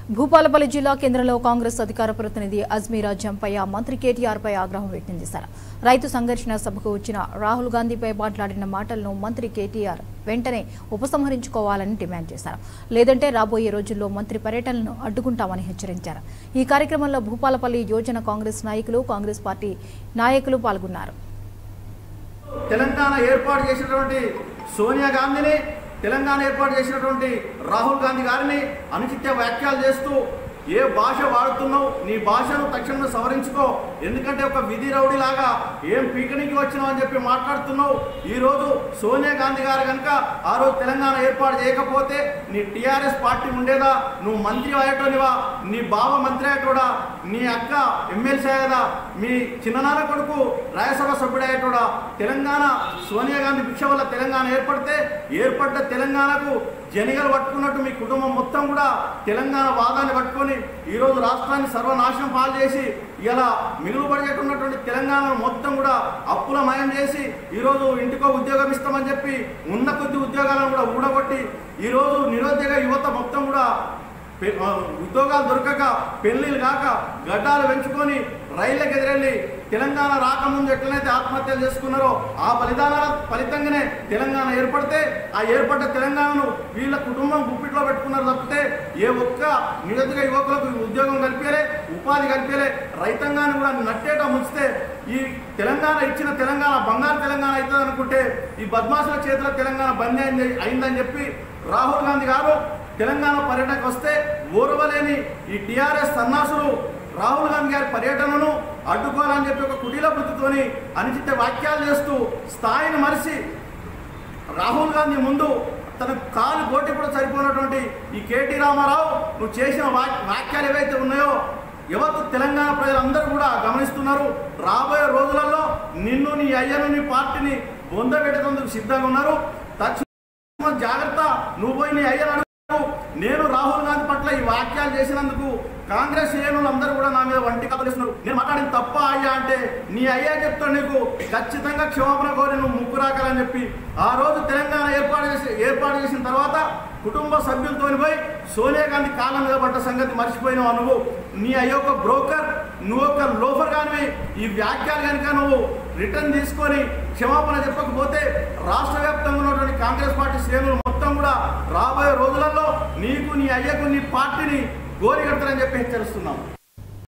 భూపాలపల్లి జిల్లా కేంద్రంలో కాంగ్రెస్ అధికార ప్రతినిధి అజ్మీరా జంపయ్య మంత్రి కేటీఆర్ పై ఆగ్రహం వ్యక్తం చేశారు రైతు సంఘర్షణ సభకు వచ్చిన రాహుల్ గాంధీపై మాట్లాడిన మాటలను మంత్రి కేటీఆర్ వెంటనే ఉపసంహరించుకోవాలని డిమాండ్ చేశారు లేదంటే రాబోయే రోజుల్లో మంత్రి పర్యటనను అడ్డుకుంటామని హెచ్చరించారు ఈ కార్యక్రమంలో భూపాలపల్లి యోజన కాంగ్రెస్ నాయకులు కాంగ్రెస్ పార్టీ నాయకులు పాల్గొన్నారు తెలంగాణ ఏర్పాటు చేసినటువంటి సోనియా గాంధీని తెలంగాణ ఏర్పాటు చేసినటువంటి రాహుల్ గాంధీ గారిని అనుచిత్య వ్యాఖ్యలు చేస్తూ ఏ భాష వాడుతున్నావు నీ భాషను తక్షణమే సవరించుకో ఎందుకంటే ఒక విధి రౌడీలాగా ఏం పీకనికి వచ్చినావు అని చెప్పి మాట్లాడుతున్నావు ఈరోజు సోనియా గాంధీ గారు కనుక ఆ రోజు తెలంగాణ ఏర్పాటు చేయకపోతే నీ టీఆర్ఎస్ పార్టీ ఉండేదా నువ్వు మంత్రి అయ్యేటోనివా నీ బావ మంత్రి అయ్యేటోడా నీ అక్క ఎమ్మెల్సీ అయ్యేదా మీ చిన్ననాన్న కొడుకు రాజ్యసభ సభ్యుడయ్యేటోడా తెలంగాణ సోనియా గాంధీ భిక్ష వల్ల తెలంగాణ ఏర్పడితే ఏర్పడ్డ తెలంగాణకు జనిగలు పట్టుకున్నట్టు మీ కుటుంబం మొత్తం కూడా తెలంగాణ వాదాన్ని పట్టుకొని ఈరోజు రాష్ట్రాన్ని సర్వనాశనం పాలు చేసి ఇలా మిగులుబడినటువంటి తెలంగాణను మొత్తం కూడా అప్పులమయం చేసి ఈరోజు ఇంటికో ఉద్యోగం ఇస్తామని చెప్పి ఉన్న కొద్ది ఉద్యోగాలను కూడా ఊడగొట్టి ఈరోజు నిరుద్యోగ యువత మొత్తం కూడా పె- ఆ, ఉద్యోగాలు దొరకక పెళ్లిళ్ళు కాక గడ్డాలు పెంచుకొని రైళ్ళకి ఎదురెళ్ళి తెలంగాణ రాకముందు ఎట్లనైతే ఆత్మహత్యలు చేసుకున్నారో ఆ బలిదానాల ఫలితంగానే తెలంగాణ ఏర్పడితే ఆ ఏర్పడ్డ తెలంగాణను వీళ్ళ కుటుంబం గుప్పిట్లో పెట్టుకున్నారు తప్పితే ఏ ఒక్క నిరుద్యోగ యువకులకు ఉద్యోగం కల్పించలే ఉపాధి కల్పించలే రైతాంగాన్ని కూడా నట్టేట ముంచితే ఈ తెలంగాణ ఇచ్చిన తెలంగాణ బంగారు తెలంగాణ అవుతుంది అనుకుంటే ఈ బద్మాసుల చేతిలో తెలంగాణ బంద్ అయింది అయిందని చెప్పి రాహుల్ గాంధీ గారు తెలంగాణ పర్యటనకు వస్తే ఓర్వలేని ఈ టీఆర్ఎస్ సన్నాసులు రాహుల్ గాంధీ గారి పర్యటనను అడ్డుకోవాలని చెప్పి ఒక కుటీల బుద్ధితోని అనుచిత వ్యాఖ్యలు చేస్తూ స్థాయిని మరిచి రాహుల్ గాంధీ ముందు తన కాలు గోటి కూడా సరిపోయినటువంటి ఈ కేటీ రామారావు నువ్వు చేసిన వా- వ్యాఖ్యలు ఏవైతే ఉన్నాయో యావత్తు తెలంగాణ ప్రజలందరూ కూడా గమనిస్తున్నారు రాబోయే రోజులలో నిన్ను నీ అయ్యను నీ పార్టీని బొందబెట్టేందుకు సిద్ధంగా ఉన్నారు తక్షణ జాగ్రత్త నువ్వు పోయి నీ అయ్యను అడుగు నేను రాహుల్ గాంధీ పట్ల ఈ వాక్యాలు చేసినందుకు కాంగ్రెస్ శ్రేణులు అందరూ కూడా నా మీద వంటి కబలిస్తున్నారు నేను మాట్లాడిన తప్ప అయ్యా అంటే నీ అయ్యా చెప్తాడు నీకు ఖచ్చితంగా క్షమాపణ కోరి నువ్వు ముక్కు రాకాలని చెప్పి ఆ రోజు తెలంగాణ ఏర్పాటు చేసి ఏర్పాటు చేసిన తర్వాత కుటుంబ సభ్యులతో పోయి సోనియా గాంధీ కాలం మీద పడ్డ సంగతి మర్చిపోయినావు నువ్వు నీ అయ్యో ఒక బ్రోకర్ నువ్వు ఒక లోఫర్ కానివి ఈ వ్యాఖ్యలు కనుక నువ్వు రిటర్న్ తీసుకొని క్షమాపణ చెప్పకపోతే రాష్ట్ర వ్యాప్తంగా ఉన్నటువంటి కాంగ్రెస్ పార్టీ శ్రేణులు మొత్తం కూడా రాబోయే రోజులలో నీకు నీ అయ్యకు నీ పార్టీని గోరి కడతారని చెప్పి హెచ్చరిస్తున్నాం